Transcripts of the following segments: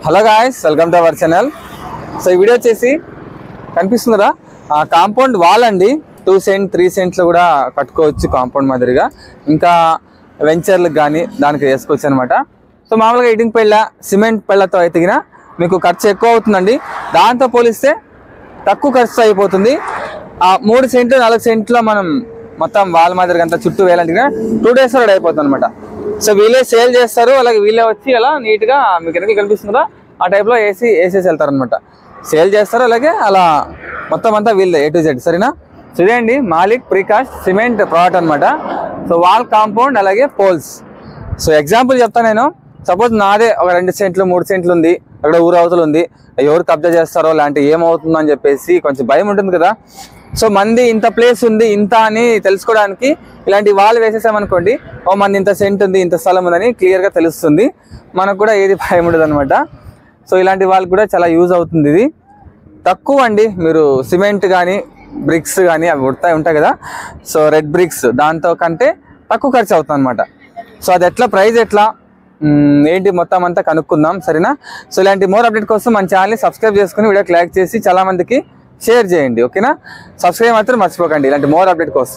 Hello guys welcome to our channel so ఈ video వచ్చేసి కనిపిస్తుందా ఆ కాంపౌండ్ వాల్ అండి టూ సెంట్ త్రీ సెంట్లు కూడా కట్టుకోవచ్చు కాంపౌండ్ మాదిరిగా ఇంకా వెంచర్లకు కానీ దానికి వేసుకోవచ్చు అనమాట సో మామూలుగా ఇటింగ్ పెళ్ళ సిమెంట్ పెళ్ళతో ఎతికిన మీకు ఖర్చు ఎక్కువ అవుతుందండి దాంతో పోలిస్తే తక్కువ ఖర్చు అయిపోతుంది ఆ మూడు సెంట్లు నాలుగు సెంట్లో మనం మొత్తం వాళ్ళ మాదిరిగా అంతా చుట్టూ వేయాలంటే టూ డేస్ రెడీ అయిపోతుంది అనమాట సో వీళ్ళే సేల్ చేస్తారు అలాగే వీళ్ళే వచ్చి అలా నీట్గా మీకు వెనక కనిపిస్తుందా ఆ టైప్లో వేసి వేసేసి వెళ్తారు అనమాట సేల్ చేస్తారు అలాగే అలా మొత్తం అంతా వీళ్ళే ఏ టు జెడ్ సరేనా సో ఇదే అండి మాలిక్ ప్రీకాస్ట్ సిమెంట్ ప్రోడక్ట్ అనమాట సో వాల్ కాంపౌండ్ అలాగే పోల్స్ సో ఎగ్జాంపుల్ చెప్తాను నేను సపోజ్ నాదే ఒక రెండు సెంట్లు మూడు సెంట్లు ఉంది అక్కడ ఊరు అవతల ఉంది ఎవరు కబ్జా చేస్తారో లాంటి ఏమవుతుందో అని చెప్పేసి కొంచెం భయం ఉంటుంది కదా సో మంది ఇంత ప్లేస్ ఉంది ఇంత అని తెలుసుకోవడానికి ఇలాంటి వాల్ వేసేసామనుకోండి ఓ మంది ఇంత సెంట్ ఉంది ఇంత స్థలం ఉందని క్లియర్గా తెలుస్తుంది మనకు కూడా ఏది భయం ఉండదు అనమాట సో ఇలాంటి వాళ్ళకి కూడా చాలా యూజ్ అవుతుంది ఇది తక్కువ అండి మీరు సిమెంట్ కానీ బ్రిక్స్ కానీ అవి ఉడతాయి ఉంటాయి కదా సో రెడ్ బ్రిక్స్ దాంతో కంటే తక్కువ ఖర్చు అవుతుంది అనమాట సో అది ఎట్లా ప్రైస్ ఎట్లా మ్మ్, ఏంటి మొత్తం అంతా కనుక్కుందాం సరేనా సో ఇలాంటి మోర్ అప్డేట్ కోసం మన ఛానల్ని సబ్స్క్రైబ్ చేసుకుని వీడియోకి లైక్ చేసి చాలా మందికి షేర్ చేయండి ఓకేనా సబ్స్క్రైబ్ మాత్రం మర్చిపోకండి ఇలాంటి మోర్ అప్డేట్ కోసం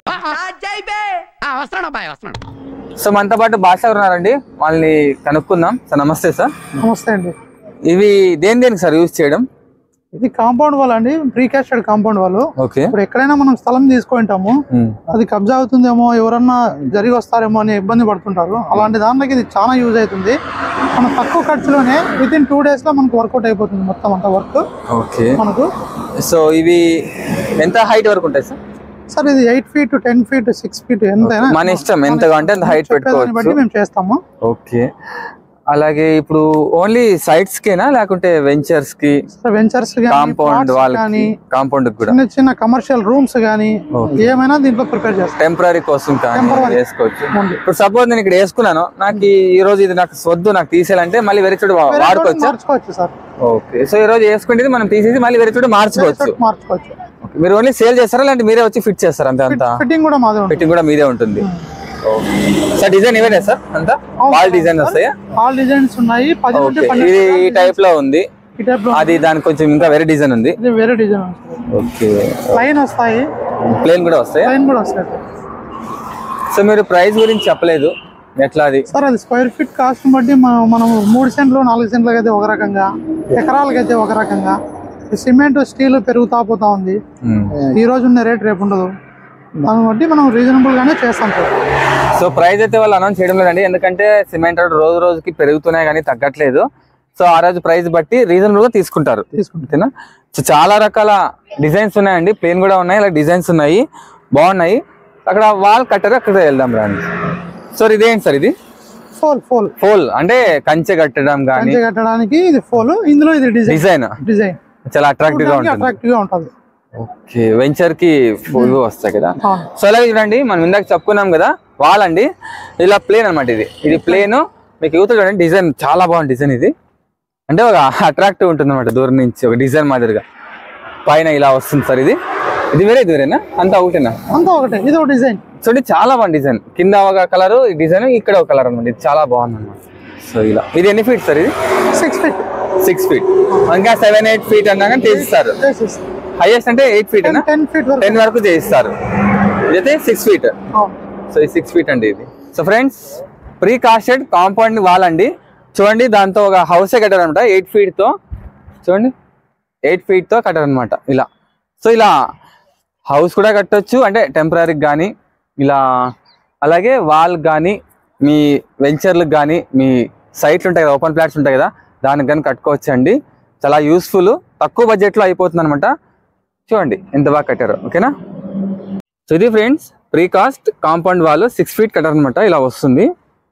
ఆ, వస్తున్నాడు అబ్బాయి వస్తున్నాడు సో మనతో పాటు భాష గారు ఉన్నారండి వాళ్ళని కనుక్కుందాం సార్ నమస్తే సార్ నమస్తే అండి ఇవి దేని దేనికి సార్ యూజ్ చేయడం ఇది కాంపౌండ్ వాల్ అండి ప్రీకాస్టెడ్ కాంపౌండ్ వాళ్ళు ఓకే ఇప్పుడు ఎక్కడైనా మనం స్థలం తీసుకుంటాము అది కబ్జా అవుతుందేమో ఎవరన్నా జరిగి వస్తారేమో అని ఇబ్బంది పడుతుంటారు అలాంటి దాంట్లోకి ఇది చాలా యూజ్ అవుతుంది మనం తక్కువ ఖర్చులోనే విత్ ఇన్ టూ డేస్ లో మనకు వర్కౌట్ అయిపోతుంది మొత్తం అంత వర్క్ ఓకే మనకు సో ఇవి ఎంత హైట్ వరకు ఉంటాయి సార్ సార్ ఇది eight feet ten feet six feet ఎంతైనా మన ఇష్టం ఎంత అంటే అంత హైట్ చెప్పేదాన్ని బట్టి పెట్టుకోవచ్చు మేము చేస్తాము ఓకే అలాగే ఇప్పుడు ఓన్లీ సైట్స్ కేనా లేకుంటే వెంచర్స్ కి వెంచర్స్ కాంపౌండ్ కానీ వాళ్ళకి కాంపౌండ్ కూడా చిన్న చిన్న కమర్షియల్ రూమ్స్ కానీ Okay. ఏమైనా దీంట్లో ప్రిపేర్ చేస్తాం టెంపరీ కోసం కానీ Temporary. వేసుకోవచ్చు Only. ఇప్పుడు సపోజ్ నేను ఇక్కడ వేసుకున్నాను నాకు ఈ ఈ రోజు ఇది నాకు వద్దు నాకు తీసేయాలంటే మళ్ళీ వేరే చోటు వా- వేరే చోట వాడుకోవచ్చు మార్చుకోవచ్చు సార్ ఓకే సో ఈ రోజు వేసుకుంటే మనం తీసేసి మళ్ళీ వేరే చోటు మార్చుకోవచ్చు మార్చుకోవచ్చు Okay. మీరు ఓన్లీ సేల్ చేస్తారా లేదంటే మీరే వచ్చి ఫిట్ చేస్తారా అంతే అంతా ఫిట్టింగ్ కూడా మాదే ఉంటుంది ఫిట్టింగ్ కూడా మీదే ఉంటుంది సార్ డిజైన్ ఇవేనా సార్ అంతా వాల్ డిజైన్ వస్తాయా ఆల్ డిజైన్స్ ఉన్నాయి పది నుండి ఓకే పన్నెండు ఇది ఈ రకాల టైప్ లో ఉంది ఈ టైప్ లో అది దానికి కొంచెం ఇంకా వేరే డిజైన్ ఉంది ఇది వేరే డిజైన్ వస్తుంది ఓకే ప్లైన్ వస్తాయి ప్లేన్ కూడా వస్తాయా ప్లైన్ కూడా వస్తాయి సో మీరు ప్రైస్ గురించి చెప్పలేదు ఎట్లా అది సార్ అది స్క్వేర్ ఫీట్ కాస్ట్ బట్టి మనం మనం మూడు సెంట్లు నాలుగు సెంట్లకి అయితే ఒక రకంగా ఎకరాలకి అయితే ఒక రకంగా ఈ సిమెంట్ స్టీల్ పెరుగుతా పోతా ఉంది ఈ రోజు ఉన్న రేట్ రేపు ఉండదు దాన్ని బట్టి మనం రీజనబుల్ గానే చేస్తాం సార్ సో ప్రైస్ అయితే వాళ్ళు అనౌన్స్ చేయడం లేదండి ఎందుకంటే సిమెంట్ రేట్ రోజు రోజుకి పెరుగుతున్నాయి కానీ తగ్గట్లేదు సో ఆ రోజు ప్రైస్ బట్టి రీజనబుల్ గా తీసుకుంటారు తీసుకుంటాం అంతేనా సో చాలా రకాల డిజైన్స్ ఉన్నాయండి ప్లేన్ కూడా ఉన్నాయి ఇలా డిజైన్స్ ఉన్నాయి బాగున్నాయి అక్కడ వాల్ కట్టారు అక్కడ వెళ్దాం రండి సో ఇదేంటి సార్ ఇది ఫోల్ ఫోల్ ఫోల్ అంటే కంచె కట్టడం కానీ కంచె కట్టడానికి ఇది ఫోల్ ఇందులో ఇది డిజైన్ డిజైన్ డిజైన్ చాలా అట్రాక్టివ్ గా ఉంటుంది అట్రాక్టివ్ గా ఉంటుంది ఓకే వెంచర్ కి ఫుల్ వస్తాయి కదా అవును. సో అలాగే చూడండి మనం ఇందాక చెప్పుకున్నాం కదా వాల్ అండి ఇలా ప్లేన్ అన్నమాట ఇది ఇది ప్లేన్ మీకు యూత్ చూడండి డిజైన్ చాలా బాగుంది డిజైన్ ఇది అంటే ఒక అట్రాక్టివ్ ఉంటుంది అనమాట దూరం నుంచి ఒక డిజైన్ మాదిరిగా పైన ఇలా వస్తుంది సార్ ఇది ఇది వేరే ఇది వేరేనా అంతా ఒకటేనా అంతా ఒకటే ఇది ఒక డిజైన్ చూడండి చాలా బాగుంది డిజైన్ కింద ఒక కలర్ ఈ డిజైన్ ఇక్కడ ఒక కలర్ అనమాట ఇది చాలా బాగుంది అనమాట సో ఇలా ఇది ఎన్ని ఫీట్ సార్ ఇది సిక్స్ ఫీట్ సిక్స్ ఫీట్ ఇంకా సెవెన్ ఎయిట్ ఫీట్ అన్నా కానీ చేసిస్తారు హైయెస్ట్ అంటే ఎయిట్ ఫీట్ అనా టెన్ ఫీట్ వరకు టెన్ వరకు చేయిస్తారు ఇదైతే సిక్స్ ఫీట్ అవును. సో ఈ సిక్స్ ఫీట్ అండి ఇది so friends precasted compound wall అండి చూడండి దాంతో ఒక హౌస్ కట్టారనమాట ఎయిట్ ఫీట్తో చూడండి ఎయిట్ ఫీట్తో కట్టారనమాట ఇలా సో ఇలా హౌస్ కూడా కట్టొచ్చు అంటే టెంపరీకి కానీ ఇలా అలాగే వాల్ కానీ మీ వెంచర్లకు కానీ మీ సైట్లు ఉంటాయి కదా ఓపెన్ ప్లాట్స్ ఉంటాయి కదా దానికి కానీ కట్టుకోవచ్చు అండి చాలా యూస్ఫుల్ తక్కువ బడ్జెట్లో అయిపోతుంది అనమాట చూడండి ఎంత బాగా కట్టారో ఓకేనా సో ఇది friends precast compound wall six feet కట్టారు అనమాట ఇలా వస్తుంది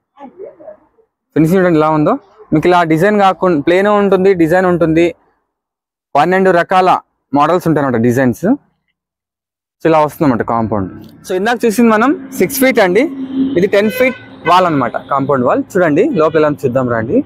ఫినిషింగ్ చూడండి ఇలా ఉందో మీకు ఇలా డిజైన్ కాకుండా ప్లేన్ ఉంటుంది డిజైన్ ఉంటుంది పన్నెండు రకాల మోడల్స్ ఉంటాయి అనమాట డిజైన్స్ సో ఇలా వస్తుందన్నమాట కాంపౌండ్ సో ఇందాక చూసింది మనం సిక్స్ ఫీట్ అండి ఇది టెన్ ఫీట్ వాల్ అన్నమాట కాంపౌండ్ వాల్ చూడండి లోపల ఎలా ఉందో చూద్దాం రండి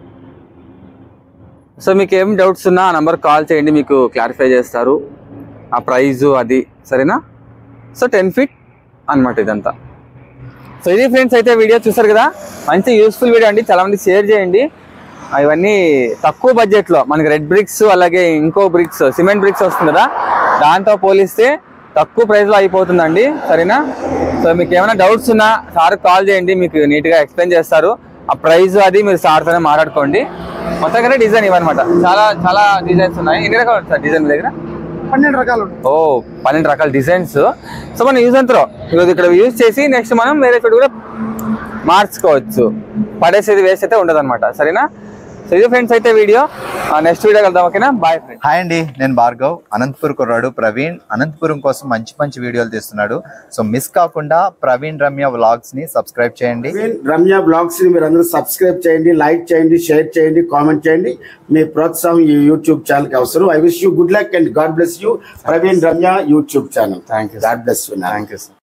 సో మీకు ఏం డౌట్స్ ఉన్నా ఆ నంబర్ కాల్ చేయండి మీకు క్లారిఫై చేస్తారు ఆ ప్రైజు అది సరేనా సో టెన్ ఫీట్ అన్నమాట ఇదంతా సో ఇది ఫ్రెండ్స్ అయితే వీడియో చూసారు కదా మంచి యూస్ఫుల్ వీడియో అండి చాలా మంది షేర్ చేయండి ఇవన్నీ తక్కువ బడ్జెట్ లో మనకి రెడ్ బ్రిక్స్ అలాగే ఇంకో బ్రిక్స్ సిమెంట్ బ్రిక్స్ వస్తుంది కదా దాంతో పోలిస్తే తక్కువ ప్రైస్ లో అయిపోతుందండి సరేనా సో మీకు ఏమైనా డౌట్స్ ఉన్నా సార్ కాల్ చేయండి మీకు నీట్ గా ఎక్స్ప్లెయిన్ చేస్తారు ఆ ప్రైస్ అది మీరు సార్ తోనే మాట్లాడుకోండి మొత్తంగానే డిజైన్ ఇవన్నమాట చాలా చాలా డిజైన్స్ ఉన్నాయి ఎన్ని రకాలు ఉంటాయి సార్ డిజైన్ మీ దగ్గర పన్నెండు రకాలు ఉంటాయి. ఓ పన్నెండు రకాల డిజైన్స్ సో మనం యూజ్ అంతా ఈరోజు ఇక్కడ యూజ్ చేసి నెక్స్ట్ మనం వేరే చోటు కూడా మార్చుకోవచ్చు పడేసేది వేస్ట్ అయితే ఉండదు అనమాట సరేనా సో ఇది ఫ్రెండ్స్ అయితే వీడియో నెక్స్ట్ వీడియో కలుద్దాం ఓకేనా బాయ్ ఫ్రెండ్స్ హాయ్ అండి నేను భార్గవ్ అనంతపూర్ కుర్రాడు ప్రవీణ్ అనంతపురం కోసం మంచి మంచి వీడియోలు తీస్తున్నాడు సో మిస్ కాకుండా ప్రవీణ్ రమ్య వ్లాగ్స్ ని సబ్స్క్రైబ్ చేయండి ప్రవీణ్ రమ్య బ్లాగ్స్ ని మీరు అందరూ సబ్స్క్రైబ్ చేయండి లైక్ చేయండి షేర్ చేయండి కామెంట్ చేయండి మీ ప్రోత్సాహం ఈ యూట్యూబ్ ఛానల్ కి అవసరం I wish you good luck and God bless you Praveen Ramya YouTube channel Thank you, sir. God bless you thank you sir